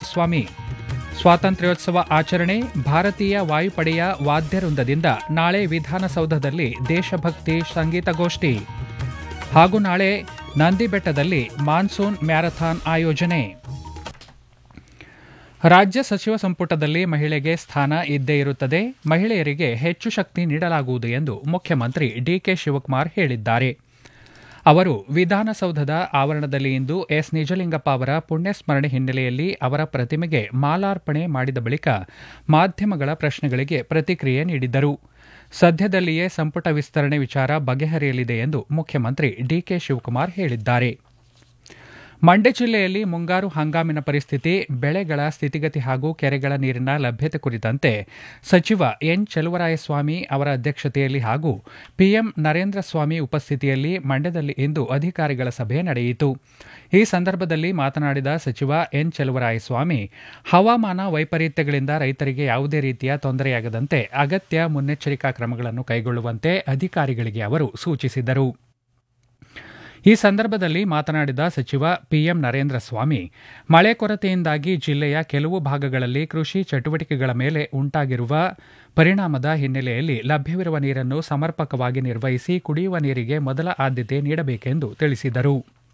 ಕುಮಾರಸ್ವಾಮಿ ಸ್ವಾತಂತ್ರ್ಯೋತ್ಸವ ಆಚರಣೆ ಭಾರತೀಯ ವಾಯುಪಡೆಯ ವಾದ್ಯವೃಂದದಿಂದ ನಾಳೆ ವಿಧಾನಸೌಧದಲ್ಲಿ ದೇಶಭಕ್ತಿ ಸಂಗೀತಗೋಷ್ಠಿ ಹಾಗೂ ನಾಳೆ ನಂದಿಬೆಟ್ಟದಲ್ಲಿ ಮಾನ್ಸೂನ್ ಮ್ಯಾರಥಾನ್ ಆಯೋಜನೆ ರಾಜ್ಯ ಸಚಿವ ಸಂಪುಟದಲ್ಲಿ ಮಹಿಳೆಗೆ ಸ್ಥಾನ ಇದ್ದೇ ಇರುತ್ತದೆ ಮಹಿಳೆಯರಿಗೆ ಹೆಚ್ಚು ಶಕ್ತಿ ನೀಡಲಾಗುವುದು ಎಂದು ಮುಖ್ಯಮಂತ್ರಿ ಡಿಕೆ ಶಿವಕುಮಾರ್ ಹೇಳಿದ್ದಾರೆ ಅವರು ವಿಧಾನಸೌಧದ ಆವರಣದಲ್ಲಿ ಇಂದು ಎಸ್ ನಿಜಲಿಂಗಪ್ಪ ಅವರ ಪುಣ್ಯಸ್ಮರಣೆ ಹಿನ್ನೆಲೆಯಲ್ಲಿ ಅವರ ಪ್ರತಿಮೆಗೆ ಮಾಲಾರ್ಪಣೆ ಮಾಡಿದ ಬಳಿಕ ಮಾಧ್ಯಮಗಳ ಪ್ರಶ್ನೆಗಳಿಗೆ ಪ್ರತಿಕ್ರಿಯೆ ನೀಡಿದ್ದರು ಸದ್ಯದಲ್ಲಿಯೇ ಸಂಪುಟ ವಿಸ್ತರಣೆ ವಿಚಾರ ಬಗೆಹರಿಯಲಿದೆ ಎಂದು ಮುಖ್ಯಮಂತ್ರಿ ಡಿಕೆ ಶಿವಕುಮಾರ್ ಹೇಳಿದ್ದಾರೆ ಮಂಡ್ಯ ಜಿಲ್ಲೆಯಲ್ಲಿ ಮುಂಗಾರು ಹಂಗಾಮಿನ ಪರಿಸ್ಥಿತಿ ಬೆಳೆಗಳ ಸ್ಥಿತಿಗತಿ ಹಾಗೂ ಕೆರೆಗಳ ನೀರಿನ ಲಭ್ಯತೆ ಕುರಿತಂತೆ ಸಚಿವ ಎನ್ ಚಲುವರಾಯಸ್ವಾಮಿ ಅವರ ಅಧ್ಯಕ್ಷತೆಯಲ್ಲಿ ಹಾಗೂ ಪಿಎಂ ನರೇಂದ್ರ ಸ್ವಾಮಿ ಉಪಸ್ಥಿತಿಯಲ್ಲಿ ಮಂಡ್ಯದಲ್ಲಿ ಇಂದು ಅಧಿಕಾರಿಗಳ ಸಭೆ ನಡೆಯಿತು ಈ ಸಂದರ್ಭದಲ್ಲಿ ಮಾತನಾಡಿದ ಸಚಿವ ಎನ್ ಚಲುವರಾಯಸ್ವಾಮಿ ಹವಾಮಾನ ವೈಪರೀತ್ಯಗಳಿಂದ ರೈತರಿಗೆ ಯಾವುದೇ ರೀತಿಯ ತೊಂದರೆಯಾಗದಂತೆ ಅಗತ್ಯ ಮುನ್ನೆಚ್ಚರಿಕಾ ಕ್ರಮಗಳನ್ನು ಕೈಗೊಳ್ಳುವಂತೆ ಅಧಿಕಾರಿಗಳಿಗೆ ಅವರು ಸೂಚಿಸಿದರು ಈ ಸಂದರ್ಭದಲ್ಲಿ ಮಾತನಾಡಿದ ಸಚಿವ ಪಿಎಂ ನರೇಂದ್ರ ಸ್ವಾಮಿ ಮಳೆ ಕೊರತೆಯಿಂದಾಗಿ ಜಿಲ್ಲೆಯ ಕೆಲವು ಭಾಗಗಳಲ್ಲಿ ಕೃಷಿ ಚಟುವಟಿಕೆಗಳ ಮೇಲೆ ಉಂಟಾಗಿರುವ ಪರಿಣಾಮದ ಹಿನ್ನೆಲೆಯಲ್ಲಿ ಲಭ್ಯವಿರುವ ನೀರನ್ನು ಸಮರ್ಪಕವಾಗಿ ನಿರ್ವಹಿಸಿ ಕುಡಿಯುವ ನೀರಿಗೆ ಮೊದಲ ಆದ್ಯತೆ ನೀಡಬೇಕೆಂದು ತಿಳಿಸಿದರು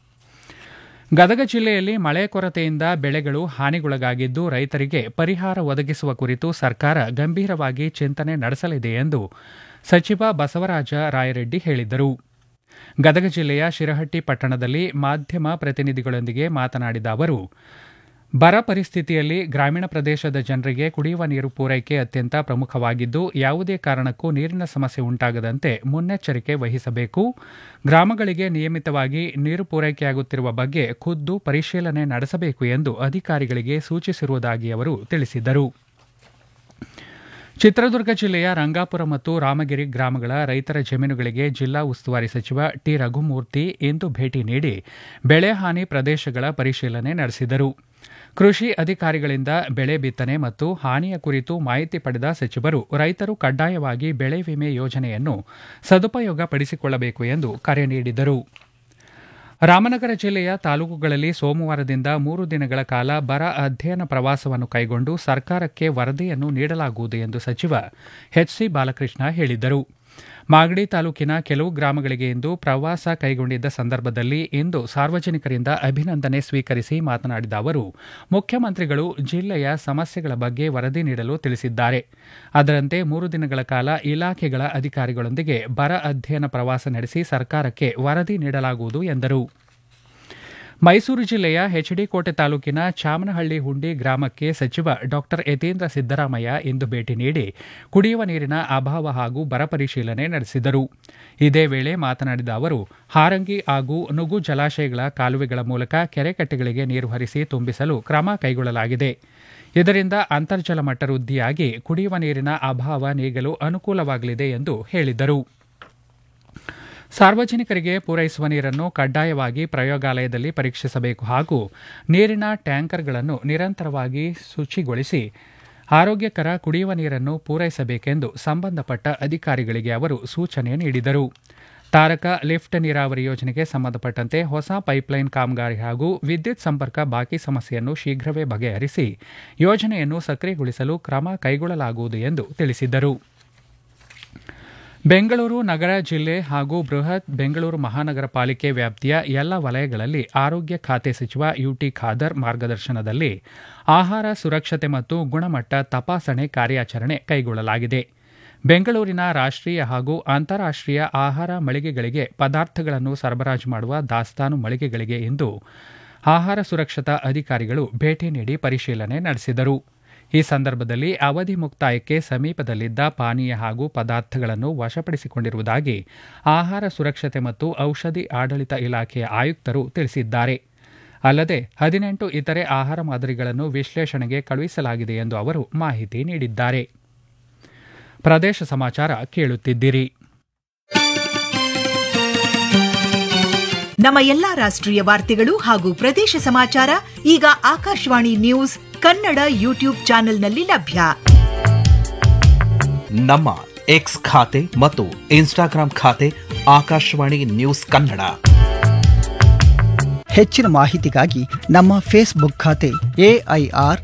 ಗದಗ ಜಿಲ್ಲೆಯಲ್ಲಿ ಮಳೆ ಕೊರತೆಯಿಂದ ಬೆಳೆಗಳು ಹಾನಿಗೊಳಗಾಗಿದ್ದು ರೈತರಿಗೆ ಪರಿಹಾರ ಒದಗಿಸುವ ಕುರಿತು ಸರ್ಕಾರ ಗಂಭೀರವಾಗಿ ಚಿಂತನೆ ನಡೆಸಲಿದೆ ಎಂದು ಸಚಿವ ಬಸವರಾಜ ರಾಯರೆಡ್ಡಿ ಹೇಳಿದರು ಗದಗ ಜಿಲ್ಲೆಯ ಶಿರಹಟ್ಟಿ ಪಟ್ಟಣದಲ್ಲಿ ಮಾಧ್ಯಮ ಪ್ರತಿನಿಧಿಗಳೊಂದಿಗೆ ಮಾತನಾಡಿದ ಅವರು ಬರ ಪರಿಸ್ಥಿತಿಯಲ್ಲಿ ಗ್ರಾಮೀಣ ಪ್ರದೇಶದ ಜನರಿಗೆ ಕುಡಿಯುವ ನೀರು ಪೂರೈಕೆ ಅತ್ಯಂತ ಪ್ರಮುಖವಾಗಿದ್ದು ಯಾವುದೇ ಕಾರಣಕ್ಕೂ ನೀರಿನ ಸಮಸ್ಯೆ ಉಂಟಾಗದಂತೆ ಮುನ್ನೆಚ್ಚರಿಕೆ ವಹಿಸಬೇಕು ಗ್ರಾಮಗಳಿಗೆ ನಿಯಮಿತವಾಗಿ ನೀರು ಪೂರೈಕೆಯಾಗುತ್ತಿರುವ ಬಗ್ಗೆ ಖುದ್ದು ಪರಿಶೀಲನೆ ನಡೆಸಬೇಕು ಎಂದು ಅಧಿಕಾರಿಗಳಿಗೆ ಸೂಚಿಸಿರುವುದಾಗಿ ಅವರು ತಿಳಿಸಿದರು ಚಿತ್ರದುರ್ಗ ಜಿಲ್ಲೆಯ ರಂಗಾಪುರ ಮತ್ತು ರಾಮಗಿರಿ ಗ್ರಾಮಗಳ ರೈತರ ಜಮೀನುಗಳಿಗೆ ಜಿಲ್ಲಾ ಉಸ್ತುವಾರಿ ಸಚಿವ ಟಿ ರಘುಮೂರ್ತಿ ಇಂದು ಭೇಟಿ ನೀಡಿ ಬೆಳೆ ಹಾನಿ ಪ್ರದೇಶಗಳ ಪರಿಶೀಲನೆ ನಡೆಸಿದರು ಕೃಷಿ ಅಧಿಕಾರಿಗಳಿಂದ ಬೆಳೆ ಬಿತ್ತನೆ ಮತ್ತು ಹಾನಿಯ ಕುರಿತು ಮಾಹಿತಿ ಪಡೆದ ಸಚಿವರು ರೈತರು ಕಡ್ಡಾಯವಾಗಿ ಬೆಳೆ ವಿಮೆ ಯೋಜನೆಯನ್ನು ಸದುಪಯೋಗ ಪಡಿಸಿಕೊಳ್ಳಬೇಕು ಎಂದು ಕರೆ ನೀಡಿದರು ರಾಮನಗರ ಜಿಲ್ಲೆಯ ತಾಲೂಕುಗಳಲ್ಲಿ ಸೋಮವಾರದಿಂದ ಮೂರು ದಿನಗಳ ಕಾಲ ಬರ ಅಧ್ಯಯನ ಪ್ರವಾಸವನ್ನು ಕೈಗೊಂಡು ಸರ್ಕಾರಕ್ಕೆ ವರದಿಯನ್ನು ನೀಡಲಾಗುವುದು ಎಂದು ಸಚಿವ ಎಚ್ಸಿ ಬಾಲಕೃಷ್ಣ ಹೇಳಿದರು ಮಾಗಡಿ ತಾಲೂಕಿನ ಕೆಲವು ಗ್ರಾಮಗಳಿಗೆ ಇಂದು ಪ್ರವಾಸ ಕೈಗೊಂಡಿದ್ದ ಸಂದರ್ಭದಲ್ಲಿ ಇಂದು ಸಾರ್ವಜನಿಕರಿಂದ ಅಭಿನಂದನೆ ಸ್ವೀಕರಿಸಿ ಮಾತನಾಡಿದ ಅವರು ಮುಖ್ಯಮಂತ್ರಿಗಳು ಜಿಲ್ಲೆಯ ಸಮಸ್ಯೆಗಳ ಬಗ್ಗೆ ವರದಿ ನೀಡಲು ತಿಳಿಸಿದ್ದಾರೆ ಅದರಂತೆ ಮೂರು ದಿನಗಳ ಕಾಲ ಇಲಾಖೆಗಳ ಅಧಿಕಾರಿಗಳೊಂದಿಗೆ ಬರ ಅಧ್ಯಯನ ಪ್ರವಾಸ ನಡೆಸಿ ಸರ್ಕಾರಕ್ಕೆ ವರದಿ ನೀಡಲಾಗುವುದು ಎಂದರು ಮೈಸೂರು ಜಿಲ್ಲೆಯ ಎಚ್ಡಿಕೋಟೆ ತಾಲೂಕಿನ ಚಾಮನಹಳ್ಳಿ ಹುಂಡಿ ಗ್ರಾಮಕ್ಕೆ ಸಚಿವ ಡಾ ಯತೀಂದ್ರ ಸಿದ್ದರಾಮಯ್ಯ ಇಂದು ಭೇಟಿ ನೀಡಿ ಕುಡಿಯುವ ನೀರಿನ ಅಭಾವ ಹಾಗೂ ಬರ ಪರಿಶೀಲನೆ ನಡೆಸಿದರು ಇದೇ ವೇಳೆ ಮಾತನಾಡಿದ ಅವರು ಹಾರಂಗಿ ಹಾಗೂ ನುಗು ಜಲಾಶಯಗಳ ಕಾಲುವೆಗಳ ಮೂಲಕ ಕೆರೆಕಟ್ಟೆಗಳಿಗೆ ನೀರು ಹರಿಸಿ ತುಂಬಿಸಲು ಕ್ರಮ ಕೈಗೊಳ್ಳಲಾಗಿದೆ ಇದರಿಂದ ಅಂತರ್ಜಲ ಮಟ್ಟ ವೃದ್ಧಿಯಾಗಿ ಕುಡಿಯುವ ನೀರಿನ ಅಭಾವ ನೀಗಲು ಅನುಕೂಲವಾಗಲಿದೆ ಎಂದು ಹೇಳಿದರು ಸಾರ್ವಜನಿಕರಿಗೆ ಪೂರೈಸುವ ನೀರನ್ನು ಕಡ್ಡಾಯವಾಗಿ ಪ್ರಯೋಗಾಲಯದಲ್ಲಿ ಪರೀಕ್ಷಿಸಬೇಕು ಹಾಗೂ ನೀರಿನ ಟ್ಯಾಂಕರ್ಗಳನ್ನು ನಿರಂತರವಾಗಿ ಶುಚಿಗೊಳಿಸಿ ಆರೋಗ್ಯಕರ ಕುಡಿಯುವ ನೀರನ್ನು ಪೂರೈಸಬೇಕೆಂದು ಸಂಬಂಧಪಟ್ಟ ಅಧಿಕಾರಿಗಳಿಗೆ ಅವರು ಸೂಚನೆ ನೀಡಿದರು ತಾರಕ ಲಿಫ್ಟ್ ನೀರಾವರಿ ಯೋಜನೆಗೆ ಸಂಬಂಧಪಟ್ಟಂತೆ ಹೊಸ ಪೈಪ್ಲೈನ್ ಕಾಮಗಾರಿ ಹಾಗೂ ವಿದ್ಯುತ್ ಸಂಪರ್ಕ ಬಾಕಿ ಸಮಸ್ಯೆಯನ್ನು ಶೀಘ್ರವೇ ಬಗೆಹರಿಸಿ ಯೋಜನೆಯನ್ನು ಸಕ್ರಿಯಗೊಳಿಸಲು ಕ್ರಮ ಕೈಗೊಳ್ಳಲಾಗುವುದು ಎಂದು ತಿಳಿಸಿದರು ಬೆಂಗಳೂರು ನಗರ ಜಿಲ್ಲೆ ಹಾಗೂ ಬೃಹತ್ ಬೆಂಗಳೂರು ಮಹಾನಗರ ಪಾಲಿಕೆ ವ್ಯಾಪ್ತಿಯ ಎಲ್ಲ ವಲಯಗಳಲ್ಲಿ ಆರೋಗ್ಯ ಖಾತೆ ಸಚಿವ ಯುಟಿ ಖಾದರ್ ಮಾರ್ಗದರ್ಶನದಲ್ಲಿ ಆಹಾರ ಸುರಕ್ಷತೆ ಮತ್ತು ಗುಣಮಟ್ಟ ತಪಾಸಣೆ ಕಾರ್ಯಾಚರಣೆ ಕೈಗೊಳ್ಳಲಾಗಿದೆ ಬೆಂಗಳೂರಿನ ರಾಷ್ಟ್ರೀಯ ಹಾಗೂ ಅಂತಾರಾಷ್ಟ್ರೀಯ ಆಹಾರ ಮಳಿಗೆಗಳಿಗೆ ಪದಾರ್ಥಗಳನ್ನು ಸರಬರಾಜು ಮಾಡುವ ದಾಸ್ತಾನು ಮಳಿಗೆಗಳಿಗೆ ಇಂದು ಆಹಾರ ಸುರಕ್ಷತಾ ಅಧಿಕಾರಿಗಳು ಭೇಟಿ ನೀಡಿ ಪರಿಶೀಲನೆ ನಡೆಸಿದರು ಈ ಸಂದರ್ಭದಲ್ಲಿ ಅವಧಿ ಮುಕ್ತಾಯಕ್ಕೆ ಸಮೀಪದಲ್ಲಿದ್ದ ಪಾನೀಯ ಹಾಗೂ ಪದಾರ್ಥಗಳನ್ನು ವಶಪಡಿಸಿಕೊಂಡಿರುವುದಾಗಿ ಆಹಾರ ಸುರಕ್ಷತೆ ಮತ್ತು ಔಷಧಿ ಆಡಳಿತ ಇಲಾಖೆಯ ಆಯುಕ್ತರು ತಿಳಿಸಿದ್ದಾರೆ ಅಲ್ಲದೆ ಹದಿನೆಂಟು ಇತರೆ ಆಹಾರ ಮಾದರಿಗಳನ್ನು ವಿಶ್ಲೇಷಣೆಗೆ ಕಳುಹಿಸಲಾಗಿದೆ ಎಂದು ಅವರು ಮಾಹಿತಿ ನೀಡಿದ್ದಾರೆ ಪ್ರದೇಶ ಸಮಾಚಾರ ಕೇಳುತ್ತಿದ್ದೀರಿ ನಮ್ಮ ಎಲ್ಲಾ ರಾಷ್ಟ್ರೀಯ ವಾರ್ತೆಗಳು ಹಾಗೂ ಪ್ರದೇಶ ಸಮಾಚಾರ ಈಗ ಆಕಾಶವಾಣಿ ನ್ಯೂಸ್ ಕನ್ನಡ ಯೂಟ್ಯೂಬ್ ಚಾನೆಲ್ನಲ್ಲಿ ಲಭ್ಯ ನಮ್ಮ ಎಕ್ಸ್ ಖಾತೆ ಮತ್ತು ಇನ್ಸ್ಟಾಗ್ರಾಂ ಖಾತೆ ಆಕಾಶವಾಣಿ ನ್ಯೂಸ್ ಕನ್ನಡ ಹೆಚ್ಚಿನ ಮಾಹಿತಿಗಾಗಿ ನಮ್ಮ ಫೇಸ್ಬುಕ್ ಖಾತೆ ಎಐಆರ್